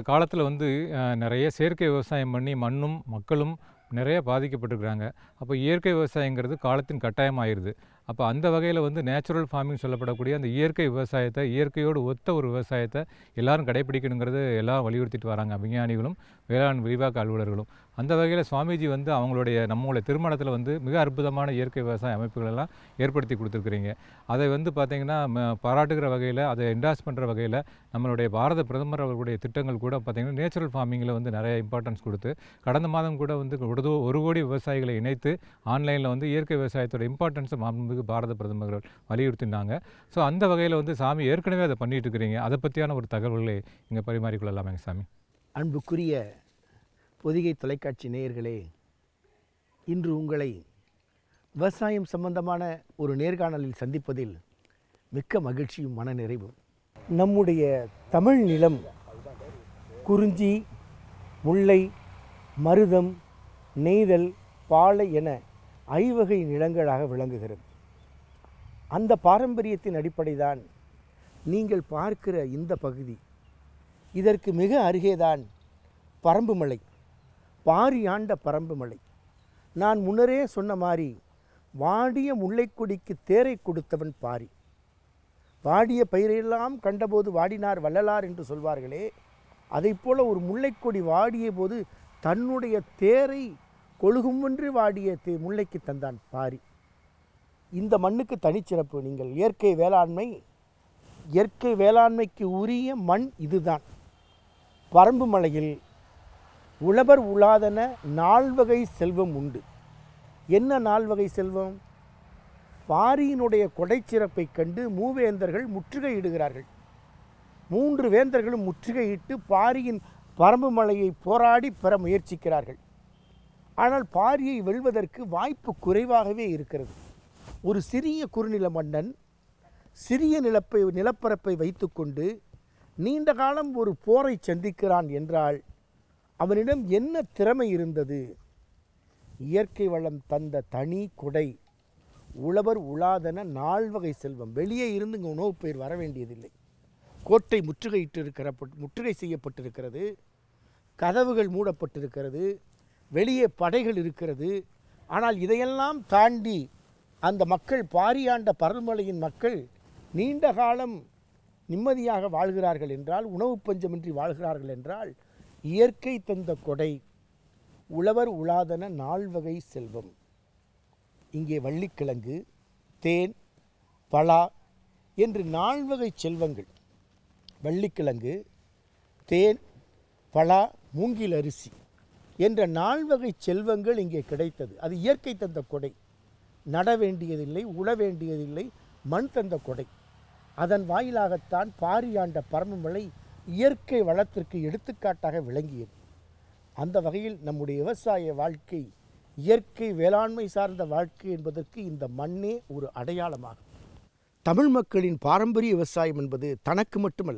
காலத்தில் வந்து அஹ், நிறைய செயற்கை விவசாயம் பண்ணி மண்ணும் மக்களும் நிறைய பாதிக்கப்பட்டிருக்கிறாங்க அப்போ இயற்கை விவசாயங்கிறது காலத்தின் கட்டாயம் ஆயிடுது அப்போ அந்த வகையில் வந்து நேச்சுரல் ஃபார்மிங் சொல்லப்படக்கூடிய அந்த இயற்கை விவசாயத்தை இயற்கையோடு ஒத்த ஒரு விவசாயத்தை எல்லாரும் கடைபிடிக்கணுங்கிறது எல்லாம் வலியுறுத்திட்டு வராங்க விஞ்ஞானிகளும் வேளாண் விரிவாக்க அலுவலர்களும் அந்த வகையில் சுவாமிஜி வந்து அவங்களுடைய நம்மளுடைய திருமணத்தில் வந்து மிக அற்புதமான இயற்கை விவசாய அமைப்புகள் எல்லாம் ஏற்படுத்தி கொடுத்துருக்குறீங்க அதை வந்து பார்த்திங்கன்னா ம- பாராட்டுகிற வகையில் அதை என்டாஸ் பண்ணுற வகையில் நம்மளுடைய பாரத பிரதமர் அவர்களுடைய திட்டங்கள் கூட பார்த்திங்கன்னா நேச்சுரல் ஃபார்மிங்கில் வந்து நிறைய இம்பார்ட்டன்ஸ் கொடுத்து கடந்த மாதம் கூட வந்து ஒரு தோ- ஒரு கோடி விவசாயிகளை இணைத்து ஆன்லைனில் வந்து இயற்கை விவசாயத்தோட இம்பார்ட்டன்ஸை மாண்புமிகு பாரத பிரதமர் அவர்கள் வலியுறுத்தினாங்க ஸோ அந்த வகையில் வந்து சாமி ஏற்கனவே அதை பண்ணிட்டு இருக்கிறீங்க அதை பற்றியான ஒரு தகவல்களை இங்கே பரிமாறிக்கொள்ளலாமாங்க சாமி அன்புக்குரிய பொதிகை தொலைக்காட்சி நேயர்களே இன்று உங்களை விவசாயம் சம்பந்தமான ஒரு நேர்காணலில் சந்திப்பதில் மிக்க மகிழ்ச்சியும் மனநிறைவும் நம்முடைய தமிழ் நிலம் குறிஞ்சி முல்லை மருதம் நெய்தல் பாலை என ஐவகை நிலங்களாக விளங்குகிறது அந்த பாரம்பரியத்தின் அடிப்படைதான் நீங்கள் பார்க்கிற இந்த பகுதி இதற்கு மிக அருகேதான் பரம்புமலை பாரியாண்ட பரம்புமலை நான் முன்னரே சொன்ன மாதிரி வாடிய முல்லைக்கொடிக்கு தேரை கொடுத்தவன் பாரி வாடிய பயிரையெல்லாம் கண்டபோது வாடினார் வள்ளலார் என்று சொல்வார்களே அதைப் போல ஒரு முல்லைக்கொடி வாடிய போது தன்னுடைய தேரை கொழுகுமென்று வாடிய தே முல்லைக்கு தந்தான் பாரி இந்த மண்ணுக்கு தனிச்சிறப்பு நீங்கள் இயற்கை வேளாண்மை இயற்கை வேளாண்மைக்கு உரிய மண் இதுதான் பரம்பு மலையில் உழவர் உலாதன நால்வகை செல்வம் உண்டு என்ன நால்வகை செல்வம் பாரியினுடைய கொடைச்சிறப்பைக் கண்டு மூவேந்தர்கள் முற்றுகையிடுகிறார்கள் மூன்று வேந்தர்களும் முற்றுகையிட்டு பாரியின் பரம்பு மலையை போராடி பெற முயற்சிக்கிறார்கள் ஆனால் பாரியை வெல்வதற்கு வாய்ப்பு குறைவாகவே இருக்கிறது ஒரு சிறிய குறுநில மன்னன் சிறிய நிலப்பை நிலப்பரப்பை வைத்துக்கொண்டு நீண்ட காலம் ஒரு போரை சந்திக்கிறான் என்றால் அவனிடம் என்ன திறமை இருந்தது இயற்கை வளம் தந்த தனி கொடை உழவர் உலாதன நால்வகை செல்வம் வெளியே இருந்து இங்கே உணவுப் பயிர் வர வேண்டியதில்லை கோட்டை முற்றுகையிட்டு இருக்கிற முற்றுகை செய்யப்பட்டிருக்கிறது கதவுகள் மூடப்பட்டிருக்கிறது வெளியே படைகள் இருக்கிறது ஆனால் இதையெல்லாம் தாண்டி அந்த மக்கள் பாரியாண்ட பரல்மலையின் மக்கள் நீண்ட காலம் நிம்மதியாக வாழ்கிறார்கள் என்றால் உணவு பஞ்சமின்றி வாழ்கிறார்கள் என்றால் இயற்கை தந்த கொடை உழவர் உலாதன நால்வகை செல்வம் இங்கே வள்ளிக்கிழங்கு தேன் பலா என்று நால்வகை செல்வங்கள் வள்ளிக்கிழங்கு தேன் பலா மூங்கில் அரிசி என்ற நால்வகை செல்வங்கள் இங்கே கிடைத்தது அது இயற்கை தந்த கொடை நட வேண்டியதில்லை உழ வேண்டியதில்லை மண் தந்த கொடை அதன் வாயிலாகத்தான் பாரியாண்ட பரமமலை இயற்கை வளத்திற்கு எடுத்துக்காட்டாக விளங்கியது அந்த வகையில் நம்முடைய விவசாய வாழ்க்கை இயற்கை வேளாண்மை சார்ந்த வாழ்க்கை என்பதற்கு இந்த மண்ணே ஒரு அடையாளமாகும் தமிழ் மக்களின் பாரம்பரிய விவசாயம் என்பது தனக்கு மட்டுமல்ல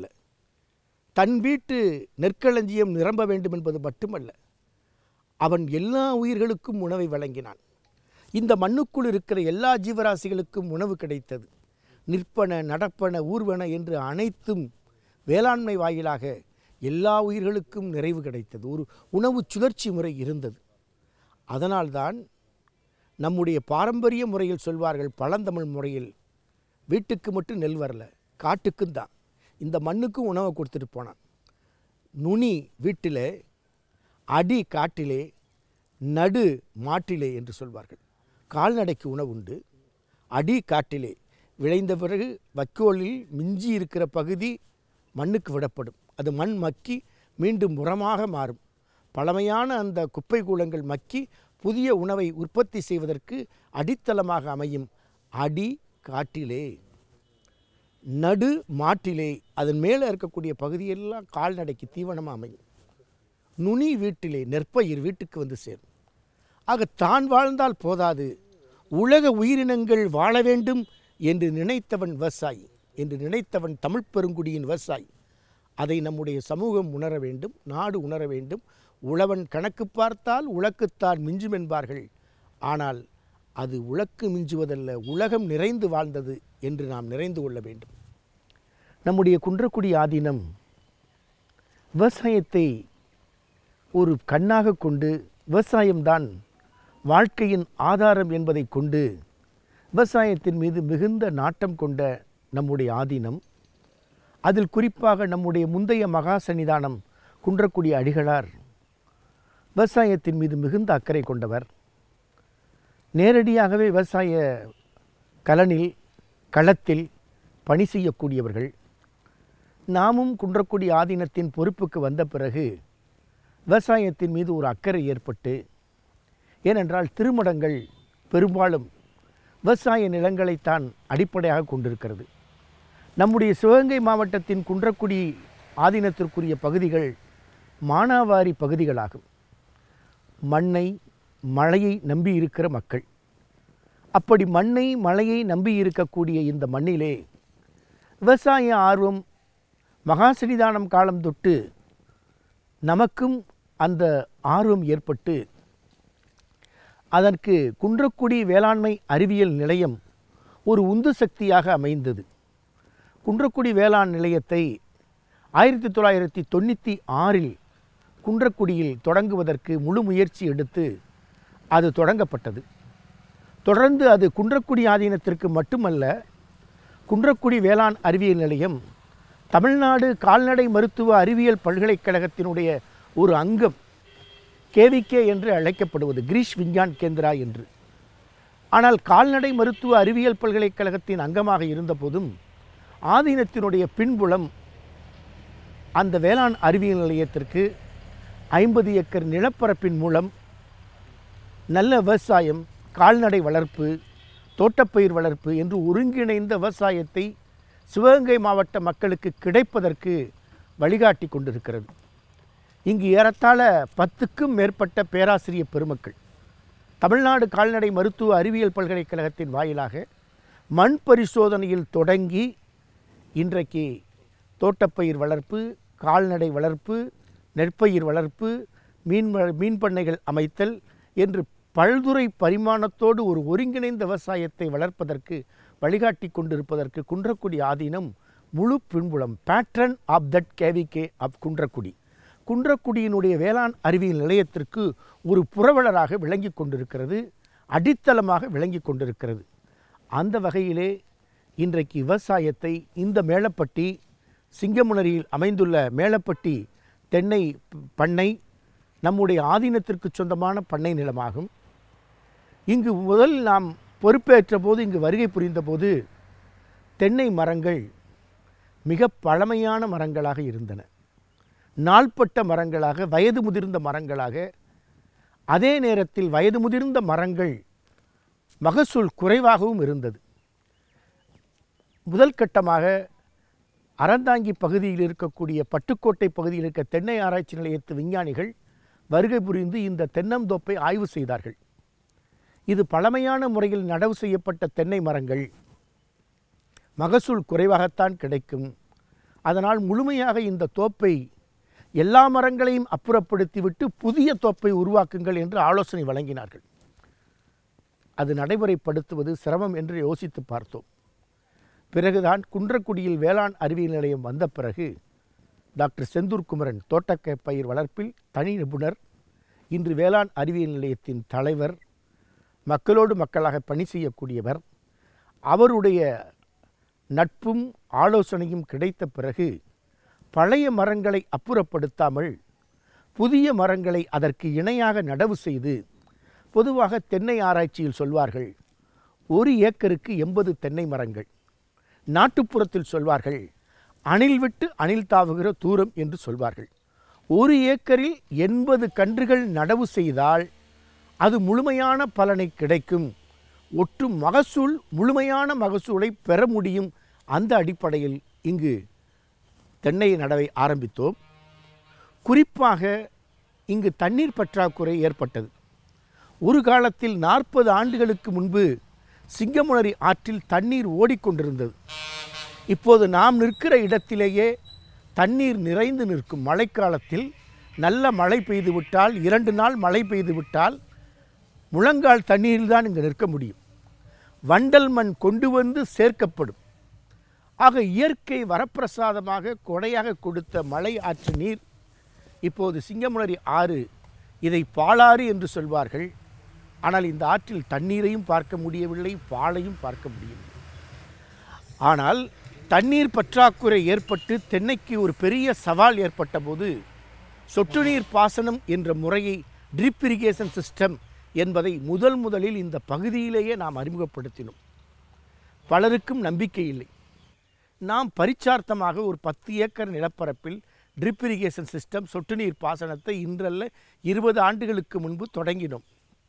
தன் வீட்டு நெற்களஞ்சியம் நிரம்ப வேண்டும் என்பது மட்டுமல்ல அவன் எல்லா உயிர்களுக்கும் உணவை வழங்கினான் இந்த மண்ணுக்குள் இருக்கிற எல்லா ஜீவராசிகளுக்கும் உணவு கிடைத்தது நிற்பன நடப்பன ஊர்வன என்று அனைத்தும் வேளாண்மை வாயிலாக எல்லா உயிர்களுக்கும் நிறைவு கிடைத்தது ஒரு உணவு சுழற்சி முறை இருந்தது அதனால்தான் நம்முடைய பாரம்பரிய முறையில் சொல்வார்கள் பழந்தமிழ் முறையில் வீட்டுக்கு மட்டும் நெல் வரல காட்டுக்கும் தான் இந்த மண்ணுக்கும் உணவை கொடுத்துட்டு போனான் நுனி வீட்டிலே அடி காட்டிலே நடு மாட்டிலே என்று சொல்வார்கள் கால்நடைக்கு உணவு உண்டு அடி காட்டிலே விளைந்த பிறகு வைக்கோலில் மிஞ்சி இருக்கிற பகுதி மண்ணுக்கு விடப்படும் அது மண் மக்கி மீண்டும் உரமாக மாறும் பழமையான அந்த குப்பை கூலங்கள் மக்கி புதிய உணவை உற்பத்தி செய்வதற்கு அடித்தளமாக அமையும் அடி காட்டிலே நடு மாட்டிலே அதன் மேலே இருக்கக்கூடிய பகுதியெல்லாம் கால்நடைக்கு தீவனமாக அமையும் நுனி வீட்டிலே நெற்பயிர் வீட்டுக்கு வந்து சேரும் ஆக தான் வாழ்ந்தால் போதாது உலக உயிரினங்கள் வாழ வேண்டும் என்று நினைத்தவன் விவசாயி என்று நினைத்தவன் தமிழ் பெருங்குடியின் விவசாயி அதை நம்முடைய சமூகம் உணர வேண்டும் நாடு உணர வேண்டும் உழவன் கணக்கு பார்த்தால் உலக்குத்தான் மிஞ்சும் என்பார்கள் ஆனால் அது உலக்கு மிஞ்சுவதல்ல உலகம் நிறைந்து வாழ்ந்தது என்று நாம் நிறைந்து கொள்ள வேண்டும் நம்முடைய குன்றக்குடி ஆதீனம் விவசாயத்தை ஒரு கண்ணாக கொண்டு விவசாயம்தான் வாழ்க்கையின் ஆதாரம் என்பதை கொண்டு விவசாயத்தின் மீது மிகுந்த நாட்டம் கொண்ட நம்முடைய ஆதீனம் அதில் குறிப்பாக நம்முடைய முந்தைய மகா சன்னிதானம் குன்றக்குடி அடிகளார் விவசாயத்தின் மீது மிகுந்த அக்கறை கொண்டவர் நேரடியாகவே விவசாய கலனில் களத்தில் பணி செய்யக்கூடியவர்கள் நாமும் குன்றக்குடி ஆதீனத்தின் பொறுப்புக்கு வந்த பிறகு விவசாயத்தின் மீது ஒரு அக்கறை ஏற்பட்டு ஏனென்றால் திருமடங்கள் பெரும்பாலும் விவசாய நிலங்களைத்தான் அடிப்படையாக கொண்டிருக்கிறது நம்முடைய சிவகங்கை மாவட்டத்தின் குன்றக்குடி ஆதீனத்திற்குரிய பகுதிகள் மானாவாரி பகுதிகளாகும் மண்ணை மழையை நம்பி இருக்கிற மக்கள் அப்படி மண்ணை மழையை நம்பி இருக்கக்கூடிய இந்த மண்ணிலே விவசாய ஆர்வம் மகாசனிதானம் காலம் தொட்டு நமக்கும் அந்த ஆர்வம் ஏற்பட்டு அதற்கு குன்றக்குடி வேளாண்மை அறிவியல் நிலையம் ஒரு உந்து சக்தியாக அமைந்தது குன்றக்குடி வேளாண் நிலையத்தை ஆயிரத்தி தொள்ளாயிரத்தி தொண்ணூற்றி ஆறில் குன்றக்குடியில் தொடங்குவதற்கு முழு முயற்சி எடுத்து அது தொடங்கப்பட்டது தொடர்ந்து அது குன்றக்குடி ஆதீனத்திற்கு மட்டுமல்ல குன்றக்குடி வேளாண் அறிவியல் நிலையம் தமிழ்நாடு கால்நடை மருத்துவ அறிவியல் பல்கலைக்கழகத்தினுடைய ஒரு அங்கம் கேவிகே என்று அழைக்கப்படுவது கிரீஷ் விஞ்ஞான் கேந்திரா என்று ஆனால் கால்நடை மருத்துவ அறிவியல் பல்கலைக்கழகத்தின் அங்கமாக இருந்தபோதும் ஆதீனத்தினுடைய பின்புலம் அந்த வேளாண் அறிவியல் நிலையத்திற்கு ஐம்பது ஏக்கர் நிலப்பரப்பின் மூலம் நல்ல விவசாயம் கால்நடை வளர்ப்பு தோட்டப்பயிர் வளர்ப்பு என்று ஒருங்கிணைந்த விவசாயத்தை சிவகங்கை மாவட்ட மக்களுக்கு கிடைப்பதற்கு வழிகாட்டி கொண்டிருக்கிறது இங்கு ஏறத்தாழ பத்துக்கும் மேற்பட்ட பேராசிரியர் பெருமக்கள் தமிழ்நாடு கால்நடை மருத்துவ அறிவியல் பல்கலைக்கழகத்தின் வாயிலாக மண் பரிசோதனையில் தொடங்கி இன்றைக்கு தோட்டப்பயிர் வளர்ப்பு கால்நடை வளர்ப்பு நெற்பயிர் வளர்ப்பு மீன் வ- மீன் பண்ணைகள் அமைத்தல் என்று பல்துறை பரிமாணத்தோடு ஒரு ஒருங்கிணைந்த விவசாயத்தை வளர்ப்பதற்கு வழிகாட்டி கொண்டிருப்பதற்கு குன்றக்குடி ஆதீனம் முழு பின்புலம் patron of that KVK of Kundrakudi குன்றக்குடியினுடைய வேளாண் அறிவியல் நிலையத்திற்கு ஒரு புரவலராக விளங்கி கொண்டிருக்கிறது அடித்தளமாக விளங்கி கொண்டிருக்கிறது அந்த வகையிலே இன்றைக்கு விவசாயத்தை இந்த மேலப்பட்டி சிங்கமுனரியில் அமைந்துள்ள மேலப்பட்டி தென்னை ப- பண்ணை நம்முடைய ஆதீனத்திற்கு சொந்தமான பண்ணை நிலமாகும் இங்கு முதல் நாம் பொறுப்பேற்ற போது இங்கு வருகை புரிந்த போது தென்னை மரங்கள் மிக பழமையான மரங்களாக இருந்தன நாள்பட்ட மரங்களாக வயது முதிர்ந்த மரங்களாக அதே நேரத்தில் வயது முதிர்ந்த மரங்கள் மகசூல் குறைவாகவும் இருந்தது முதல் கட்டமாக அறந்தாங்கி பகுதியில் இருக்கக்கூடிய பட்டுக்கோட்டை பகுதியில் இருக்க தென்னை ஆராய்ச்சி நிலையத்து விஞ்ஞானிகள் வருகை புரிந்து இந்த தென்னந்தோப்பை ஆய்வு செய்தார்கள் இது பழமையான முறையில் நடவு செய்யப்பட்ட தென்னை மரங்கள் மகசூல் குறைவாகத்தான் கிடைக்கும் அதனால் முழுமையாக இந்த தோப்பை எல்லா மரங்களையும் அப்புறப்படுத்திவிட்டு புதிய தோப்பை உருவாக்குங்கள் என்று ஆலோசனை வழங்கினார்கள் அது நடைமுறைப்படுத்துவது சிரமம் என்று யோசித்து பார்த்தோம் பிறகுதான் குன்றக்குடியில் வேளாண் அறிவியல் நிலையம் வந்த பிறகு டாக்டர் செந்தூர் குமரன் தோட்டக்க பயிர் வளர்ப்பில் தனி நிபுணர் இன்று வேளாண் அறிவியல் நிலையத்தின் தலைவர் மக்களோடு மக்களாக பணி செய்யக்கூடியவர் அவருடைய நட்பும் ஆலோசனையும் கிடைத்த பிறகு பழைய மரங்களை அப்புறப்படுத்தாமல் புதிய மரங்களை அதற்கு இணையாக நடவு செய்து பொதுவாக தென்னை ஆராய்ச்சியில் சொல்வார்கள் ஒரு ஏக்கருக்கு எண்பது தென்னை மரங்கள் நாட்டுப்புறத்தில் சொல்வார்கள் அணில் விட்டு அணில் தாவுகிற தூரம் என்று சொல்வார்கள் ஒரு ஏக்கரில் எண்பது கன்றுகள் நடவு செய்தால் அது முழுமையான பலனை கிடைக்கும் ஒட்டு மகசூல் முழுமையான மகசூலை பெற முடியும் அந்த அடிப்படையில் இங்கு தென்னை நடவை ஆரம்பித்தோம் குறிப்பாக இங்கு தண்ணீர் பற்றாக்குறை ஏற்பட்டது ஒரு காலத்தில் நாற்பது ஆண்டுகளுக்கு முன்பு சிங்கமுனரி ஆற்றில் தண்ணீர் ஓடிக்கொண்டிருந்தது இப்போது நாம் நிற்கிற இடத்திலேயே தண்ணீர் நிறைந்து நிற்கும் மழைக்காலத்தில் நல்ல மழை பெய்து விட்டால் இரண்டு நாள் மழை பெய்து விட்டால் முழங்கால் தண்ணீரில் தான் இங்கு நிற்க முடியும் வண்டல் மண் கொண்டு வந்து சேர்க்கப்படும் ஆக இயற்கை வரப்பிரசாதமாக கொடையாக கொடுத்த மழை ஆற்று நீர் இப்போது சிங்கமுனரி ஆறு இதை பாலாறு என்று சொல்வார்கள் ஆனால் இந்த ஆற்றில் தண்ணீரையும் பார்க்க முடியவில்லை பாலையும் பார்க்க முடியவில்லை ஆனால் தண்ணீர் பற்றாக்குறை ஏற்பட்டு தென்னைக்கு ஒரு பெரிய சவால் ஏற்பட்ட போது சொட்டு நீர் பாசனம் என்ற முறையை ட்ரிப் இரிகேஷன் சிஸ்டம் என்பதை முதல் முதலில் இந்த பகுதியிலேயே நாம் அறிமுகப்படுத்தினோம் பலருக்கும் நம்பிக்கை இல்லை நாம் பரிச்சார்த்தமாக ஒரு பத்து ஏக்கர் நிலப்பரப்பில் ட்ரிப் இரிகேஷன் சிஸ்டம் சொட்டு நீர் பாசனத்தை இன்றல்ல இருபது ஆண்டுகளுக்கு முன்பு தொடங்கினோம்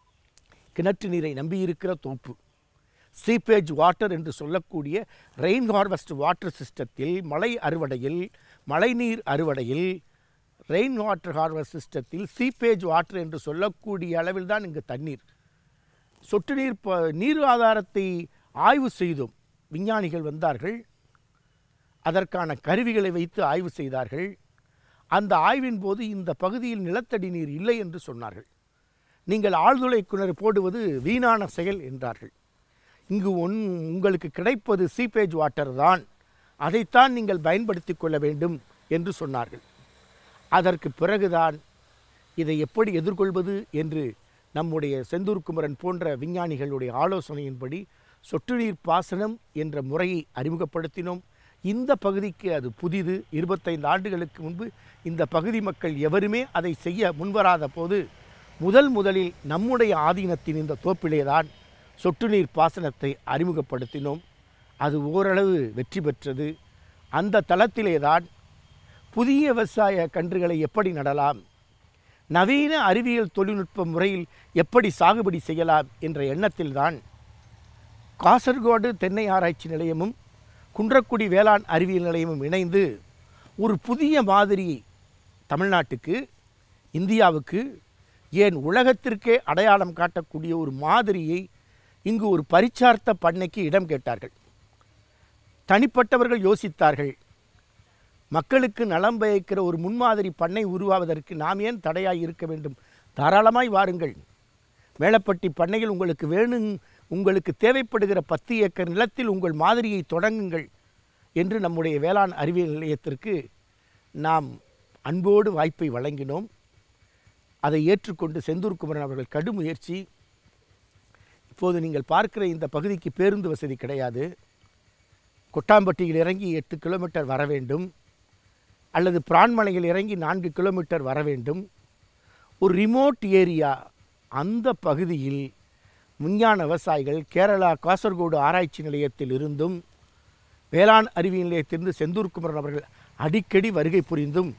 கிணற்று நீரை நம்பியிருக்கிற தோப்பு சீப்பேஜ் வாட்டர் என்று சொல்லக்கூடிய ரெயின் ஹார்வெஸ்ட் வாட்டர் சிஸ்டத்தில் மழை அறுவடையில் மழைநீர் அறுவடையில் ரெயின் வாட்டர் ஹார்வெஸ்ட் சிஸ்டத்தில் சீப்பேஜ் வாட்டர் என்று சொல்லக்கூடிய அளவில் தான் இங்கு தண்ணீர் சொட்டு நீர் ப நீர் ஆதாரத்தை ஆய்வு செய்தோம் விஞ்ஞானிகள் வந்தார்கள் அதற்கான கருவிகளை வைத்து ஆய்வு செய்தார்கள் அந்த ஆய்வின் போது இந்த பகுதியில் நிலத்தடி நீர் இல்லை என்று சொன்னார்கள் நீங்கள் ஆழ்துளை கிணறு போடுவது வீணான செயல் என்றார்கள் இங்கு ஒன் உங்களுக்கு கிடைப்பது சீப்பேஜ் வாட்டர் தான் அதைத்தான் நீங்கள் பயன்படுத்தி கொள்ள வேண்டும் என்று சொன்னார்கள் அதற்கு பிறகுதான் இதை எப்படி எதிர்கொள்வது என்று நம்முடைய செந்தூர் குமரன் போன்ற விஞ்ஞானிகளுடைய ஆலோசனையின்படி சொட்டு நீர் பாசனம் என்ற முறையை அறிமுகப்படுத்தினோம் இந்த பகுதிக்கு அது புதிது இருபத்தைந்து ஆண்டுகளுக்கு முன்பு இந்த பகுதி மக்கள் எவருமே அதை செய்ய முன்வராத போது முதல் முதலில் நம்முடைய ஆதீனத்தின் இந்த தோப்பிலே தான் சொட்டு நீர் பாசனத்தை அறிமுகப்படுத்தினோம் அது ஓரளவு வெற்றி பெற்றது அந்த தளத்திலே தான் புதிய விவசாய கன்றுகளை எப்படி நடலாம் நவீன அறிவியல் தொழில்நுட்ப முறையில் எப்படி சாகுபடி செய்யலாம் என்ற எண்ணத்தில்தான் காசர்கோடு தென்னை ஆராய்ச்சி நிலையமும் குன்றக்குடி வேளாண் அறிவியல் நிலையமும் இணைந்து ஒரு புதிய மாதிரியை தமிழ்நாட்டுக்கு இந்தியாவுக்கு ஏன் உலகத்திற்கே அடையாளம் காட்டக்கூடிய ஒரு மாதிரியை இங்கு ஒரு பரிச்சார்த்த பண்ணைக்கு இடம் கேட்டார்கள் தனிப்பட்டவர்கள் யோசித்தார்கள் மக்களுக்கு நலம் பயக்கிற ஒரு முன்மாதிரி பண்ணை உருவாவதற்கு நாம் ஏன் தடையாய் இருக்க வேண்டும் தாராளமாய் வாருங்கள் மேலப்பட்டி பண்ணையில் உங்களுக்கு வேணும் உங்களுக்கு தேவைப்படுகிற பத்து ஏக்கர் நிலத்தில் உங்கள் மாதிரியை தொடங்குங்கள் என்று நம்முடைய வேளாண் அறிவியல் நிலையத்திற்கு நாம் அன்போடு வாய்ப்பை வழங்கினோம் அதை ஏற்றுக்கொண்டு செந்தூர் குமரன் அவர்கள் கடும் முயற்சி இப்போது நீங்கள் பார்க்கிற இந்த பகுதிக்கு பேருந்து வசதி கிடையாது கொட்டாம்பட்டியில் இறங்கி எட்டு கிலோமீட்டர் வர வேண்டும் அல்லது பிரான்மலையில் இறங்கி நான்கு கிலோமீட்டர் வர வேண்டும் ஒரு ரிமோட் ஏரியா அந்த பகுதியில் விஞ்ஞான விவசாயிகள் கேரளா காசர்கோடு ஆராய்ச்சி நிலையத்தில் இருந்தும் வேளாண் அறிவியல் நிலையத்திலிருந்து செந்தூர் குமரன் அவர்கள் அடிக்கடி வருகை புரிந்தும்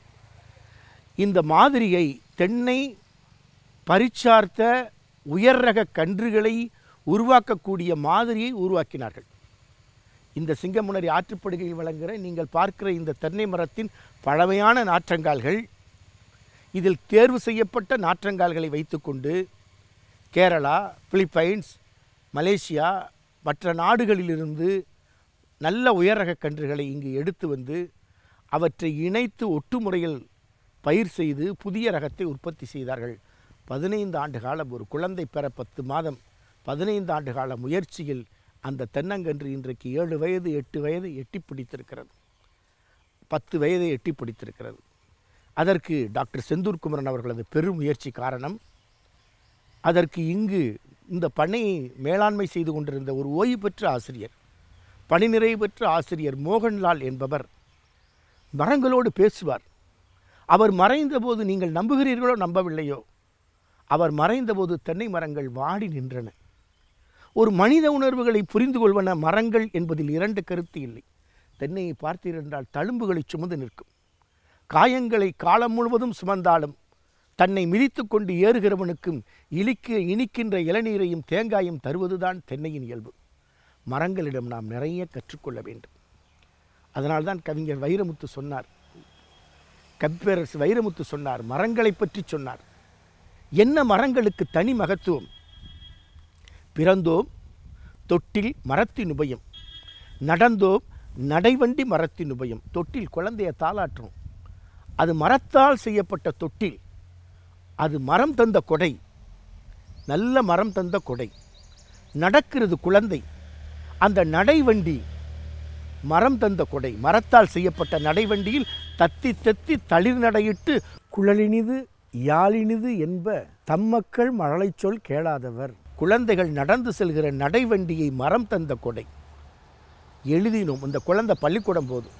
இந்த மாதிரியை தென்னை பரிச்சார்த்த உயர் ரக கன்றுகளை உருவாக்கக்கூடிய மாதிரியை உருவாக்கினார்கள் இந்த சிங்கமுனரி ஆற்றுப்படுகையில் வழங்குகிற நீங்கள் பார்க்கிற இந்த தென்னை மரத்தின் பழமையான நாற்றங்கால்கள் இதில் தேர்வு செய்யப்பட்ட நாற்றங்கால்களை வைத்துக்கொண்டு கேரளா பிலிப்பைன்ஸ் மலேசியா மற்ற நாடுகளிலிருந்து நல்ல உயரக கன்றுகளை இங்கு எடுத்து வந்து அவற்றை இணைத்து ஒட்டு முறையில் பயிர் செய்து புதிய ரகத்தை உற்பத்தி செய்தார்கள் பதினைந்து ஆண்டு காலம் ஒரு குழந்தை பெற பத்து மாதம் பதினைந்து ஆண்டு கால முயற்சியில் அந்த தென்னங்கன்று இன்றைக்கு ஏழு வயது எட்டு வயது எட்டி பிடித்திருக்கிறது பத்து வயதை எட்டி பிடித்திருக்கிறது அதற்கு டாக்டர் செந்தூர் குமரன் அவர்களது பெரும் முயற்சி காரணம் அதற்கு இங்கு இந்த பண்ணையை மேலாண்மை செய்து கொண்டிருந்த ஒரு ஓய்வு பெற்ற ஆசிரியர் பணி நிறைவு பெற்ற ஆசிரியர் மோகன்லால் என்பவர் மரங்களோடு பேசுவார் அவர் மறைந்தபோது நீங்கள் நம்புகிறீர்களோ நம்பவில்லையோ அவர் மறைந்தபோது தென்னை மரங்கள் வாடி நின்றன ஒரு மனித உணர்வுகளை புரிந்து கொள்வன மரங்கள் என்பதில் இரண்டு கருத்து இல்லை தென்னையை பார்த்தீர்கள் என்றால் தழும்புகளை சுமந்து நிற்கும் காயங்களை காலம் முழுவதும் சுமந்தாலும் தன்னை மிதித்து கொண்டு ஏறுகிறவனுக்கும் இனிக்க இனிக்கின்ற இளநீரையும் தேங்காயும் தருவதுதான் தென்னையின் இயல்பு மரங்களிடம் நாம் நிறைய கற்றுக்கொள்ள வேண்டும் அதனால்தான் கவிஞர் வைரமுத்து சொன்னார் கப்பேரரசு வைரமுத்து சொன்னார் மரங்களை பற்றி சொன்னார் என்ன மரங்களுக்கு தனி மகத்துவம் பிறந்தோம் தொட்டில் மரத்தின் உபயம் நடந்தோம் நடைவண்டி மரத்தின் உபயம் தொட்டில் குழந்தைய தாளாற்றும் அது மரத்தால் செய்யப்பட்ட தொட்டில் அது மரம் தந்த கொடை நல்ல மரம் தந்த கொடை நடக்கிறது குழந்தை அந்த நடைவண்டி மரம் தந்த கொடை மரத்தால் செய்யப்பட்ட நடைவண்டியில் தத்தி தத்தி தளிர் நடையிட்டு குழலினிது யாழினிது என்ப தம்மக்கள் மழலைச் சொல் கேளாதவர் குழந்தைகள் நடந்து செல்கிற நடைவண்டியை மரம் தந்த கொடை எழுதினோம் இந்த குழந்தை பள்ளிக்கூடம் போதும்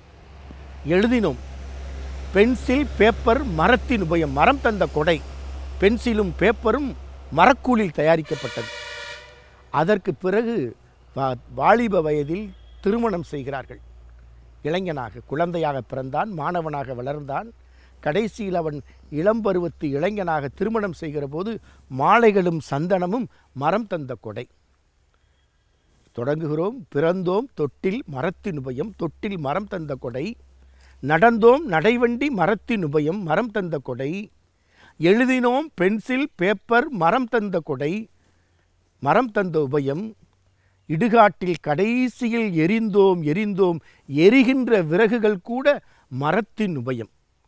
எழுதினோம் பென்சில் பேப்பர் மரத்தின் உபயம் மரம் தந்த கொடை பென்சிலும் பேப்பரும் மரக்கூலில் தயாரிக்கப்பட்டது அதற்கு பிறகு வா- வாலிப வயதில் திருமணம் செய்கிறார்கள் இளைஞனாக குழந்தையாக பிறந்தான் மாணவனாக வளர்ந்தான் கடைசியில் அவன் இளம்பருவத்து இளைஞனாக திருமணம் செய்கிற போது மாலைகளும் சந்தனமும் மரம் தந்த கொடை தொடங்குகிறோம் பிறந்தோம் தொட்டில் மரத்தின் உபயம் தொட்டில் மரம் தந்த கொடை நடந்தோம் நடைவண்டி மரத்தின் உபயம் மரம் தந்த கொடை எழுதினோம் பென்சில் பேப்பர் மரம் தந்த கொடை மரம் தந்த உபயம் இடுகாட்டில் கடைசியில் எரிந்தோம் எரிந்தோம் எரிகின்ற விறகுகள் கூட மரத்தின் உபயம்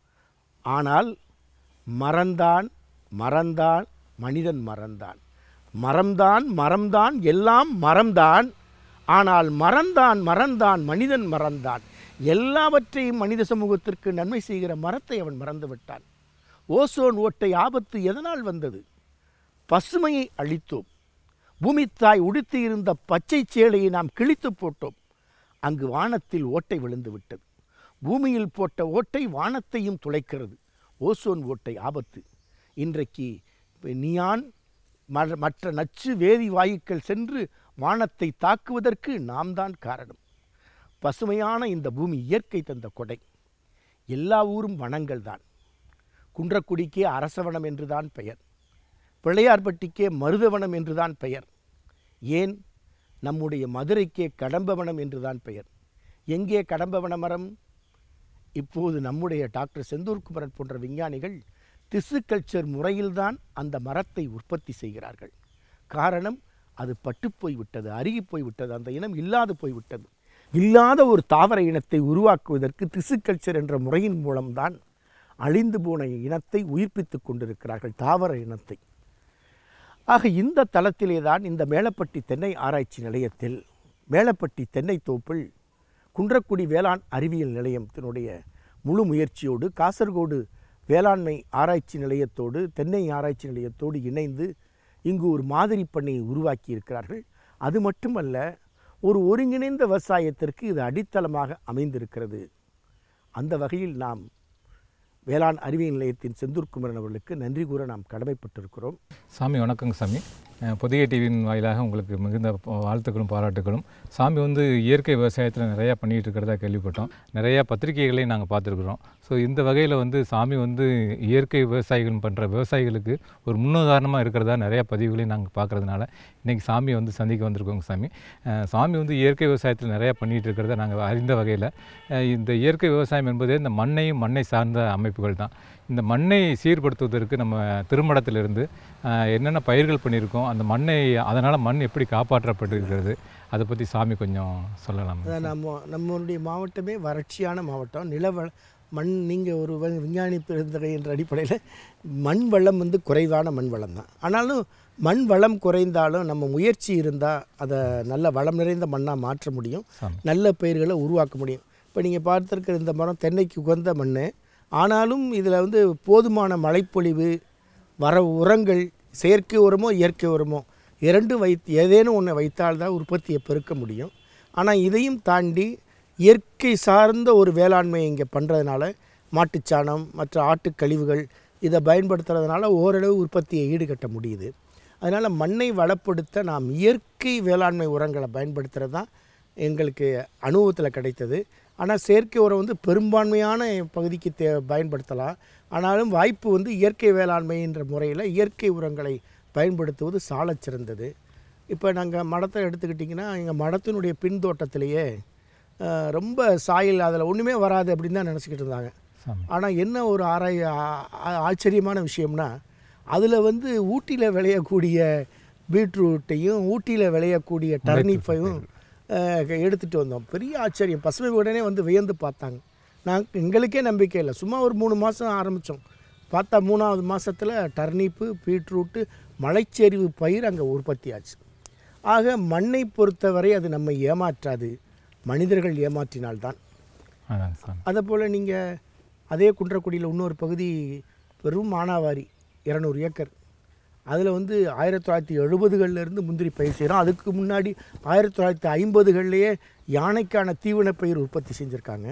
ஆனால் மறந்தான் மறந்தான் மனிதன் மறந்தான் மரம்தான் மரம்தான் எல்லாம் மரம்தான் ஆனால் மறந்தான் மறந்தான் மனிதன் மறந்தான் எல்லாவற்றையும் மனித சமூகத்திற்கு நன்மை செய்கிற மரத்தை அவன் மறந்து விட்டான் ஓசோன் ஓட்டை ஆபத்து எதனால் வந்தது பசுமையை அழித்தோம் பூமித்தாய் உடுத்தியிருந்த பச்சை சேலையை நாம் கிழித்து போட்டோம் அங்கு வானத்தில் ஓட்டை விழுந்து விட்டது பூமியில் போட்ட ஓட்டை வானத்தையும் துளைக்கிறது ஓசோன் ஓட்டை ஆபத்து இன்றைக்கு நியான் மற்ற- மற்ற நச்சு வேதி வாயுக்கள் சென்று வானத்தை தாக்குவதற்கு நாம் தான் காரணம் பசுமையான இந்த பூமி இயற்கை தந்த கொடை எல்லா ஊரும் வனங்கள் தான் குன்றக்குடிக்கே அரசவனம் என்றுதான் பெயர் பிள்ளையார்பட்டிக்கே மருதவனம் என்றுதான் பெயர் ஏன் நம்முடைய மதுரைக்கே கடம்பவனம் என்றுதான் பெயர் எங்கே கடம்பவன மரம் இப்போது நம்முடைய டாக்டர் செந்தூர் குமரன் போன்ற விஞ்ஞானிகள் திசு கல்ச்சர் முறையில்தான் அந்த மரத்தை உற்பத்தி செய்கிறார்கள் காரணம் அது பட்டுப்போய் விட்டது அருகி போய் விட்டது அந்த இனம் இல்லாது போய்விட்டது இல்லாத ஒரு தாவர இனத்தை உருவாக்குவதற்கு திசு கல்ச்சர் என்ற முறையின் மூலம்தான் அழிந்து போன இனத்தை உயிர்ப்பித்துக் கொண்டிருக்கிறார்கள் தாவர இனத்தை ஆக இந்த தளத்திலே தான் இந்த மேலப்பட்டி தென்னை ஆராய்ச்சி நிலையத்தில் மேலப்பட்டி தென்னை தோப்பில் குன்றக்குடி வேளாண் அறிவியல் நிலையத்தினுடைய முழு முயற்சியோடு காசர்கோடு வேளாண்மை ஆராய்ச்சி நிலையத்தோடு தென்னை ஆராய்ச்சி நிலையத்தோடு இணைந்து இங்கு ஒரு மாதிரி பண்ணையை உருவாக்கி இருக்கிறார்கள் அது மட்டுமல்ல ஒரு ஒருங்கிணைந்த விவசாயத்திற்கு இது அடித்தளமாக அமைந்திருக்கிறது அந்த வகையில் நாம் வேளாண் அறிவியல் நிலையத்தின் செந்தூர் குமரன் அவர்களுக்கு நன்றி கூற நாம் கடமைப்பட்டிருக்கிறோம் சாமி வணக்கங்க சாமி அஹ் புதிய டிவியின் வாயிலாக உங்களுக்கு மிகுந்த ப- வாழ்த்துக்களும் பாராட்டுகளும் சாமி வந்து இயற்கை விவசாயத்தில் நிறையா பண்ணிகிட்டு இருக்கிறதா கேள்விப்பட்டோம் நிறையா பத்திரிகைகளையும் நாங்கள் பார்த்துருக்குறோம் ஸோ இந்த வகையில் வந்து சாமி வந்து இயற்கை விவசாயிகள் பண்ணுற விவசாயிகளுக்கு ஒரு முன்னுதாரணமாக இருக்கிறதா நிறையா பதிவுகளையும் நாங்கள் பார்க்குறதுனால இன்றைக்கி சாமி வந்து சந்திக்க வந்திருக்கோங்க சாமி அஹ் சாமி வந்து இயற்கை விவசாயத்தில் நிறையா பண்ணிகிட்டு இருக்கிறத நாங்கள் அறிந்த வகையில் இந்த இயற்கை விவசாயம் என்பதே இந்த மண்ணையும் மண்ணை சார்ந்த அமைப்புகள் தான் இந்த மண்ணை சீர்படுத்துவதற்கு நம்ம திருமடத்திலிருந்து அஹ், என்னென்ன பயிர்கள் பண்ணியிருக்கோம் அந்த மண்ணை அதனால் மண் எப்படி காப்பாற்றப்பட்டிருக்கிறது அதை பற்றி சாமி கொஞ்சம் சொல்லலாம் அதான் நம்ம நம்மளுடைய மாவட்டமே வறட்சியான மாவட்டம் நிலவள மண் நீங்கள் ஒரு வ- விஞ்ஞானி பிறந்தகை என்ற அடிப்படையில் மண் வளம் வந்து குறைவான மண் வளம் தான் ஆனாலும் மண் வளம் குறைந்தாலும் நம்ம முயற்சி இருந்தால் அதை நல்ல வளம் நிறைந்த மண்ணாக மாற்ற முடியும் சாமி நல்ல பயிர்களை உருவாக்க முடியும் இப்போ நீங்கள் பார்த்துருக்கிற இந்த மரம் தென்னைக்கு உகந்த மண் ஆனாலும் இதில் வந்து போதுமான மழைப்பொழிவு வர உரங்கள் செயற்கை உரமோ இயற்கை உரமோ இரண்டும் வைத்து ஏதேனும் ஒன்று வைத்தால்தான் உற்பத்தியை பெருக்க முடியும் ஆனால் இதையும் தாண்டி இயற்கை சார்ந்த ஒரு வேளாண்மை இங்கே பண்ணுறதுனால மாட்டுச்சாணம் மற்ற ஆட்டுக் கழிவுகள் இதை பயன்படுத்துறதுனால ஓரளவு உற்பத்தியை ஈடுகட்ட முடியுது அதனால் மண்ணை வளப்படுத்த நாம் இயற்கை வேளாண்மை உரங்களை பயன்படுத்துகிறது தான் எங்களுக்கு அனுபவத்தில் கிடைத்தது ஆனால் செயற்கை உரம் வந்து பெரும்பான்மையான பகுதிக்கு தே பயன்படுத்தலாம் ஆனாலும் வாய்ப்பு வந்து இயற்கை வேளாண்மை என்ற முறையில் இயற்கை உரங்களை பயன்படுத்துவது சாலச் சிறந்தது இப்போ நாங்கள் மடத்தை எடுத்துக்கிட்டிங்கன்னா எங்கள் மடத்தினுடைய பின்தோட்டத்திலேயே அஹ், ரொம்ப சாயில் அதில் ஒன்றுமே வராது அப்படின்னு தான் நினச்சிக்கிட்டு இருந்தாங்க சாமி ஆனால் என்ன ஒரு ஆராய் ஆ- ஆ- ஆச்சரியமான விஷயம்னா அதில் வந்து ஊட்டியில் விளையக்கூடிய பீட்ரூட்டையும் ஊட்டியில் விளையக்கூடிய டர்னிப்பையும் எடுத்துகிட்டு வந்தோம் பெரிய ஆச்சரியம் பசுமை உடனே வந்து வியந்து பார்த்தாங்க நான் எங்களுக்கே நம்பிக்கை இல்லை சும்மா ஒரு மூணு மாதம் ஆரம்பித்தோம் பார்த்தா மூணாவது மாதத்தில் டர்னிப்பு பீட்ரூட்டு மலைச்சரிவு பயிர் அங்கே உற்பத்தி ஆச்சு ஆக மண்ணை பொறுத்தவரை அது நம்மை ஏமாற்றாது மனிதர்கள் ஏமாற்றினால்தான் அதாங்க சாமி அதை போல் நீங்கள் அதே குன்றக்குடியில் இன்னொரு பகுதி பெரும் மானாவாரி இரநூறு ஏக்கர் அதில் வந்து ஆயிரத்தி தொள்ளாயிரத்தி எழுபதுகள்லேருந்து முந்திரி பயிர் செய்கிறோம் அதுக்கு முன்னாடி ஆயிரத்தி தொள்ளாயிரத்தி ஐம்பதுகள்லேயே யானைக்கான தீவனப் பயிர் உற்பத்தி செஞ்சுருக்காங்க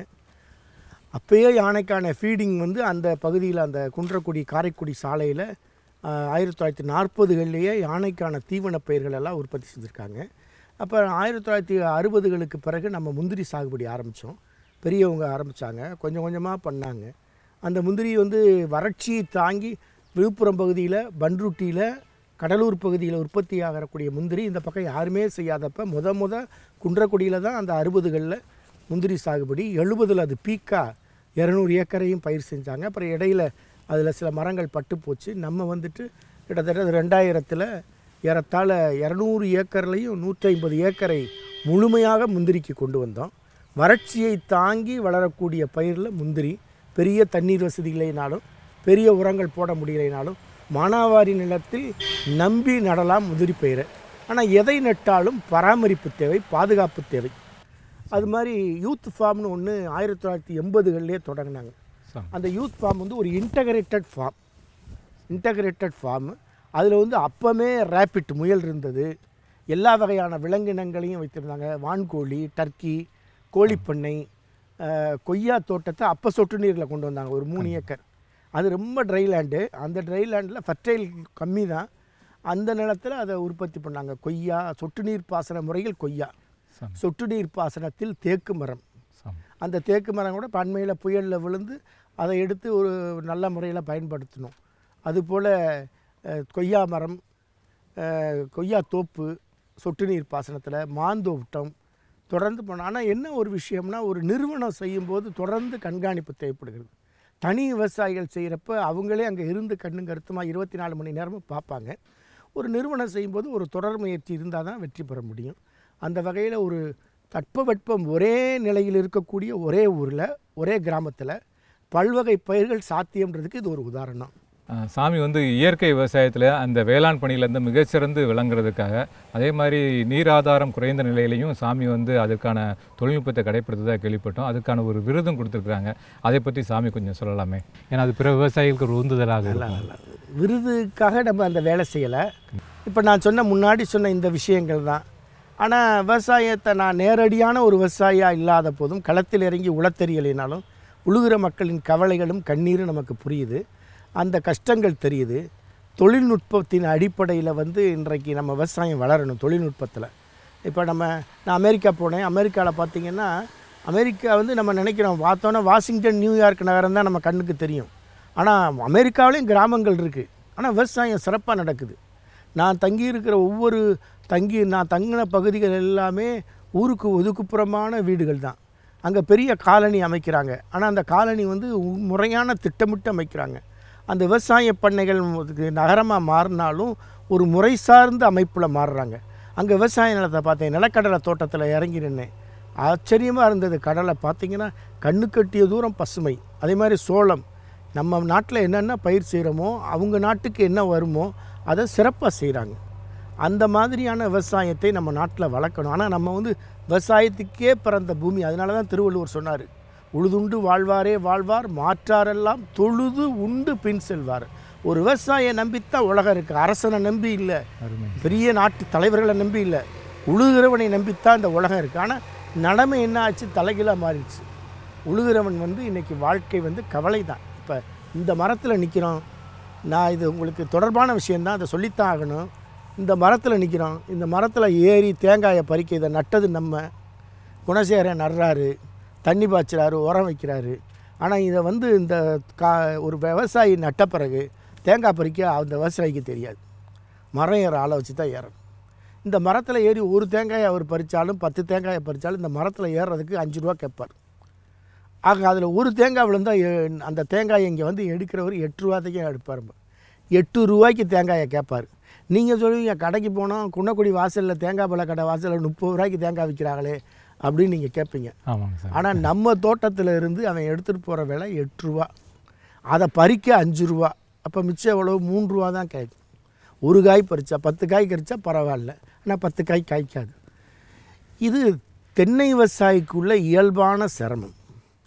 அப்பயே யானைக்கான ஃபீடிங் வந்து அந்த பகுதியில் அந்த குன்றக்குடி காரைக்குடி சாலையில் ஆயிரத்தி தொள்ளாயிரத்தி நாற்பதுகள்லேயே யானைக்கான தீவனப் பயிர்கள் எல்லாம் உற்பத்தி செஞ்சுருக்காங்க அப்போ ஆயிரத்தி தொள்ளாயிரத்தி அறுபதுகளுக்கு பிறகு நம்ம முந்திரி சாகுபடி ஆரம்பித்தோம் பெரியவங்க ஆரம்பித்தாங்க கொஞ்சம் கொஞ்சமாக பண்ணாங்க அந்த முந்திரி வந்து வறட்சியை தாங்கி விழுப்புரம் பகுதியில் பன்ருட்டியில் கடலூர் பகுதியில் உற்பத்தி ஆகக்கூடிய முந்திரி இந்த பக்கம் யாருமே செய்யாதப்ப முத முத குன்றக்குடியில் தான் அந்த அறுபதுகளில் முந்திரி சாகுபடி எழுபதில் அது பீக்கா இரநூறு ஏக்கரையும் பயிர் செஞ்சாங்க அப்புறம் இடையில அதில் சில மரங்கள் பட்டு போச்சு நம்ம வந்துட்டு கிட்டத்தட்ட ரெண்டாயிரத்தில் ஏறத்தாழ இரநூறு ஏக்கர்லையும் நூற்றி ஐம்பது ஏக்கரை முழுமையாக முந்திரிக்கு கொண்டு வந்தோம் வறட்சியை தாங்கி வளரக்கூடிய பயிரில் முந்திரி பெரிய தண்ணீர் வசதி இல்லைனாலும் பெரிய உரங்கள் போட முடியலைனாலும் மானாவாரி நிலத்தில் நம்பி நடலாம் முதிரி பயிரை ஆனால் எதை நட்டாலும் பராமரிப்பு தேவை பாதுகாப்பு தேவை அது மாதிரி யூத் ஃபார்ம்னு ஒன்று ஆயிரத்தி தொள்ளாயிரத்தி எண்பதுகள்லேயே தொடங்கினாங்க சாமி அந்த யூத் ஃபார்ம் வந்து ஒரு இன்டகிரேட்டட் ஃபார்ம் இன்டகிரேட்டட் ஃபார்ம் அதில் வந்து அப்பமே ரேபிட் முயல் இருந்தது எல்லா வகையான விலங்கினங்களையும் வைத்திருந்தாங்க வான்கோழி டர்க்கி கோழிப்பண்ணை அஹ், கொய்யா தோட்டத்தை அப்போ சொட்டு நீரில் கொண்டு வந்தாங்க ஒரு மூணு ஏக்கர் அது ரொம்ப ட்ரை லேண்டு அந்த ட்ரை லேண்டில் ஃபர்டைல் கம்மி தான் அந்த நிலத்தில் அதை உற்பத்தி பண்ணாங்க கொய்யா சொட்டு நீர் பாசன முறையில் கொய்யா சாமி சொட்டு நீர் பாசனத்தில் தேக்கு மரம் சாமி அந்த தேக்கு மரம் கூட பண்மையில் புயலில் விழுந்து அதை எடுத்து ஒரு நல்ல முறையில் பயன்படுத்தணும் அதுபோல் அஹ், கொய்யா மரம் அஹ், கொய்யா தோப்பு சொட்டு நீர் பாசனத்தில் மாந்தோட்டம் தொடர்ந்து போனோம் ஆனால் என்ன ஒரு விஷயம்னா ஒரு நிறுவனம் செய்யும்போது தொடர்ந்து கண்காணிப்பு தேவைப்படுகிறது தனி விவசாயிகள் செய்கிறப்ப அவங்களே அங்கே இருந்து கண்ணும் கருத்துமாக இருபத்தி நாலு மணி நேரமும் பார்ப்பாங்க ஒரு நிறுவனம் செய்யும்போது ஒரு தொடர் முயற்சி இருந்தால் தான் வெற்றி பெற முடியும் அந்த வகையில் ஒரு தட்பவெட்பம் ஒரே நிலையில் இருக்கக்கூடிய ஒரே ஊரில் ஒரே கிராமத்தில் பல்வகை பயிர்கள் சாத்தியம்ன்றதுக்கு இது ஒரு உதாரணம் அஹ் சாமி வந்து இயற்கை விவசாயத்தில் அந்த வேளாண் பணியிலேருந்து மிகச்சிறந்து விளங்குறதுக்காக அதே மாதிரி நீர் ஆதாரம் குறைந்த நிலையிலையும் சாமி வந்து அதுக்கான தொழில்நுட்பத்தை கடைப்பிடித்ததாக கேள்விப்பட்டோம் அதுக்கான ஒரு விருதும் கொடுத்துருக்குறாங்க அதை பற்றி சாமி கொஞ்சம் சொல்லலாமே ஏன்னா அது பிற விவசாயிகளுக்கு ஒரு உந்துதலாக இருக்கும் விருதுக்காக நம்ம அந்த வேலை செய்யலை இப்போ நான் சொன்ன முன்னாடி சொன்ன இந்த விஷயங்கள் தான் ஆனால் விவசாயத்தை நான் நேரடியான ஒரு விவசாயியாக இல்லாத போதும் களத்தில் இறங்கி உளத்தெரியலைனாலும் உழுகிற மக்களின் கவலைகளும் கண்ணீரும் நமக்கு புரியுது அந்த கஷ்டங்கள் தெரியுது தொழில்நுட்பத்தின் அடிப்படையில் வந்து இன்றைக்கு நம்ம விவசாயம் வளரணும் தொழில்நுட்பத்தில் இப்போ நம்ம நான் அமெரிக்கா போனேன் அமெரிக்காவில் பார்த்தீங்கன்னா அமெரிக்கா வந்து நம்ம நினைக்கிறோம் பார்த்தோன்னா வாஷிங்டன் நியூயார்க் நகரம் தான் நம்ம கண்ணுக்கு தெரியும் ஆனால் அமெரிக்காவிலையும் கிராமங்கள் இருக்குது ஆனால் விவசாயம் சிறப்பாக நடக்குது நான் தங்கியிருக்கிற ஒவ்வொரு தங்கி நான் தங்கின பகுதிகள் எல்லாமே ஊருக்கு ஒதுக்குப்புறமான வீடுகள் தான் அங்கே பெரிய காலனி அமைக்கிறாங்க ஆனால் அந்த காலனி வந்து உ- முறையான திட்டமிட்டு அமைக்கிறாங்க அந்த விவசாய பண்ணைகள் நகரமாக மாறினாலும் ஒரு முறை சார்ந்த அமைப்பில் மாறுறாங்க அங்கே விவசாய நிலத்தை பார்த்தேன் நிலக்கடலை தோட்டத்தில் இறங்கி நின்னேன் ஆச்சரியமாக இருந்தது கடலை பார்த்தீங்கன்னா கண்ணு கட்டிய தூரம் பசுமை அதே மாதிரி சோளம் நம்ம நாட்டில் என்னென்ன பயிர் செய்கிறோமோ அவங்க நாட்டுக்கு என்ன வருமோ அதை சிறப்பாக செய்கிறாங்க அந்த மாதிரியான விவசாயத்தை நம்ம நாட்டில் வளர்க்கணும் ஆனால் நம்ம வந்து விவசாயத்துக்கே பிறந்த பூமி அதனால தான் திருவள்ளுவர் சொன்னார் உழுதுண்டு வாழ்வாரே வாழ்வார் மாற்றாரெல்லாம் தொழுது உண்டு பின் செல்வார் ஒரு விவசாயியை நம்பித்தான் உலகம் இருக்குது அரசனை நம்பி இல்லை அருமை பெரிய நாட்டு தலைவர்களை நம்பி இல்லை உழுகிறவனை நம்பித்தான் இந்த உலகம் இருக்குது ஆனால் நிலைமை என்ன ஆச்சு தலைகீழாக மாறிடுச்சு உழுகிறவன் வந்து இன்றைக்கி வாழ்க்கை வந்து கவலை தான் இப்போ இந்த மரத்தில் நிற்கிறோம் நான் இது உங்களுக்கு தொடர்பான விஷயந்தான் அதை சொல்லித்தான் ஆகணும் இந்த மரத்தில் நிற்கிறோம் இந்த மரத்தில் ஏறி தேங்காயை பறிக்க இதை நட்டது நம்ம குணசேகரன் நடுறாரு தண்ணி பாய்ச்சுறாரு உரம் வைக்கிறாரு ஆனால் இதை வந்து இந்த கா ஒரு விவசாயி நட்ட பிறகு தேங்காய் பறிக்க அந்த விவசாயிக்கு தெரியாது மரம் ஏற ஆளை வச்சு தான் ஏறணும் இந்த மரத்தில் ஏறி ஒரு தேங்காயை அவர் பறித்தாலும் பத்து தேங்காயை பறித்தாலும் இந்த மரத்தில் ஏறுறதுக்கு அஞ்சு ரூபா கேட்பார் ஆக அதில் ஒரு தேங்காய் விழுந்தால் எ- அந்த தேங்காயை இங்கே வந்து எடுக்கிறவர் எட்டு ரூபாய்க்கே எடுப்பார் எட்டு ரூபாய்க்கு தேங்காயை கேட்பார் நீங்கள் சொல்லுவீங்க கடைக்கு போனோம் குன்னக்குடி வாசலில் தேங்காய் பழ கடை வாசலில் முப்பது ரூபாய்க்கு தேங்காய் விற்கிறாங்களே அப்படின்னு நீங்கள் கேட்பீங்க ஆமாங்க சார் ஆனால் நம்ம தோட்டத்தில் இருந்து அவன் எடுத்துகிட்டு போகிற விலை எட்டு ரூபா அதை பறிக்க அஞ்சு ரூபா அப்போ மிச்சம் எவ்வளோ மூணு ரூபா தான் கேட்கும் ஒரு காய் பறிச்சா பத்து காய் கறிச்சா பரவாயில்ல ஆனால் பத்து காய் காய்க்காது இது தென்னை விவசாயிக்குள்ள இயல்பான சிரமம்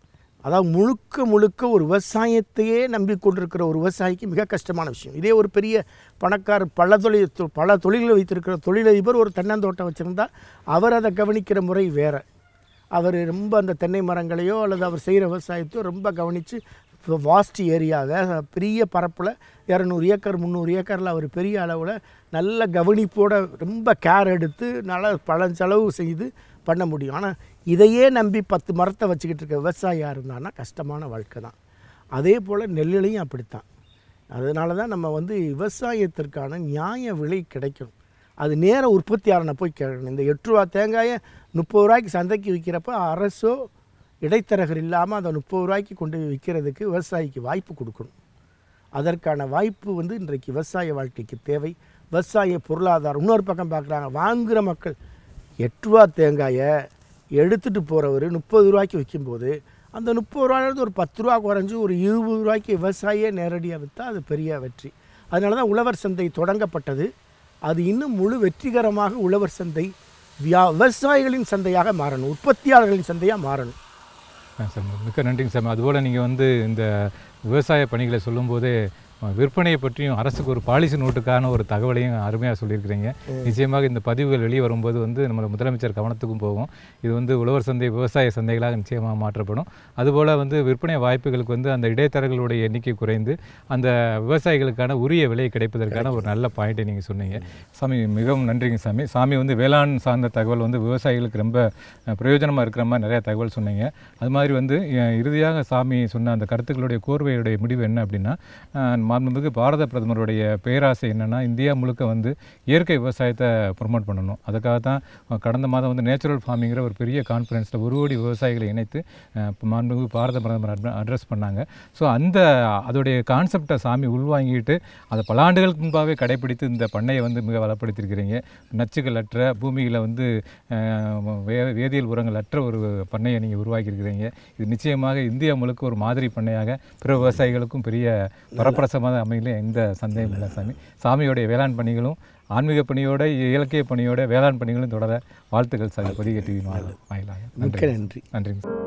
அதாவது முழுக்க முழுக்க ஒரு விவசாயத்தையே நம்பிக்கொண்டிருக்கிற ஒரு விவசாயிக்கு மிக கஷ்டமான விஷயம் இதே ஒரு பெரிய பணக்காரர் பல தொழில் தொ- பல தொழில்களை வைத்திருக்கிற தொழிலதிபர் ஒரு தென்னந்தோட்டம் வச்சுருந்தா அவர் அதை கவனிக்கிற முறை வேறு அவர் ரொம்ப அந்த தென்னை மரங்களையோ அல்லது அவர் செய்கிற விவசாயத்தையோ ரொம்ப கவனித்து வாஸ்ட் ஏரியாவை பெரிய பரப்பில் இரநூறு ஏக்கர் முந்நூறு ஏக்கரில் அவர் பெரிய அளவில் நல்ல கவனிப்போட ரொம்ப கேர் எடுத்து நல்ல பழஞ்செலவு செய்து பண்ண முடியும் ஆனால் இதையே நம்பி பத்து மரத்தை வச்சுக்கிட்டு இருக்க விவசாயியாக இருந்தான்னா கஷ்டமான வாழ்க்கை தான் அதே போல் நெல்லுலையும் அப்படித்தான் அதனால தான் நம்ம வந்து விவசாயத்திற்கான நியாய விலை கிடைக்கணும் அது நேர உற்பத்தியாளனை போய் கேட்கணும் இந்த எட்டு ரூபா தேங்காயை முப்பது ரூபாய்க்கு சந்தைக்கு விற்கிறப்ப அரசோ இடைத்தரகர் இல்லாமல் அதை முப்பது ரூபாய்க்கு கொண்டு போய் விற்கிறதுக்கு விவசாயிக்கு வாய்ப்பு கொடுக்கணும் அதற்கான வாய்ப்பு வந்து இன்றைக்கு விவசாய வாழ்க்கைக்கு தேவை விவசாய பொருளாதாரம் இன்னொரு பக்கம் பார்க்குறாங்க வாங்குகிற மக்கள் எட்டு ரூபா தேங்காயை எடுத்துகிட்டு போகிறவர் முப்பது ரூபாய்க்கு விற்கும்போது அந்த முப்பது ரூபாயிலிருந்து ஒரு பத்து ரூபா குறைஞ்சி ஒரு இருபது ரூபாய்க்கு விவசாயியே நேரடியாக விற்றா அது பெரிய வெற்றி அதனால தான் உழவர் சந்தை தொடங்கப்பட்டது அது இன்னும் முழு வெற்றிகரமாக உழவர் சந்தை வியா விவசாயிகளின் சந்தையாக மாறணும் உற்பத்தியாளர்களின் சந்தையாக மாறணும் ஆ, சார் மிக்க நன்றிங்க சார் அதுபோல் நீங்கள் வந்து இந்த விவசாய பணிகளை சொல்லும்போதே அஹ், விற்பனையை பற்றியும் அரசுக்கு ஒரு பாலிசி நோட்டுக்கான ஒரு தகவலையும் அருமையாக சொல்லியிருக்கிறீங்க நிச்சயமாக இந்த பதிவுகள் வெளியே வரும்போது வந்து நம்ம முதலமைச்சர் கவனத்துக்கும் போகும் இது வந்து உழவர் சந்தை விவசாய சந்தைகளாக நிச்சயமாக மாற்றப்படும் அதுபோல் வந்து விற்பனை வாய்ப்புகளுக்கு வந்து அந்த இடைத்தரகர்களுடைய எண்ணிக்கை குறைந்து அந்த விவசாயிகளுக்கான உரிய விலை கிடைப்பதற்கான ஒரு நல்ல பாயிண்ட்டை நீங்கள் சொன்னீங்க சாமி மிகவும் நன்றிங்க சாமி சாமி வந்து வேளாண் சார்ந்த தகவல் வந்து விவசாயிகளுக்கு ரொம்ப பிரயோஜனமாக இருக்கிற மாதிரி நிறைய தகவல் சொன்னீங்க அது மாதிரி வந்து அஹ், இறுதியாக சாமி சொன்ன அந்த கருத்துக்களுடைய கோர்வையுடைய முடிவு என்ன அப்படின்னா அஹ், மாண்புமிகு பாரத பிரதமருடைய பேராசை என்னென்னா இந்தியா முழுக்க வந்து இயற்கை விவசாயத்தை ப்ரொமோட் பண்ணணும் அதுக்காக தான் அஹ், கடந்த மாதம் வந்து நேச்சுரல் ஃபார்மிங்கிற ஒரு பெரிய கான்ஃபரன்ஸில் ஒரு கோடி விவசாயிகளை இணைத்து அஹ், இப்ப மாண்புமிகு பாரத பிரதமர் அட்ரஸ் பண்ணாங்க ஸோ அந்த அதோடைய கான்செப்டை சாமி உள்வாங்கிட்டு அதை பல ஆண்டுகளுக்கு முன்பாகவே கடைபிடித்து இந்த பண்ணையை வந்து மிக வளப்படுத்தியிருக்கிறீங்க நச்சுகள் அற்ற பூமியில் வந்து அஹ், வே வேதியியல் உரங்கள் அற்ற ஒரு பண்ணையை நீங்கள் உருவாக்கியிருக்கிறீங்க இது நிச்சயமாக இந்தியா முழுக்க ஒரு மாதிரி பண்ணையாக பிற விவசாயிகளுக்கும் பெரிய வரப்பிரசமாக அமையல எந்த சந்தேகம் இல்லை சாமி சாமியோடைய வேளாண் பணிகளும் ஆன்மீக பணியோட இலக்கிய பணியோட வேளாண் பணிகளும் தொடர வாழ்த்துக்கள் சாமி பொதிகை டிவி வாயிலாக மிக்க நன்றி நன்றி நன்றிங்க சார்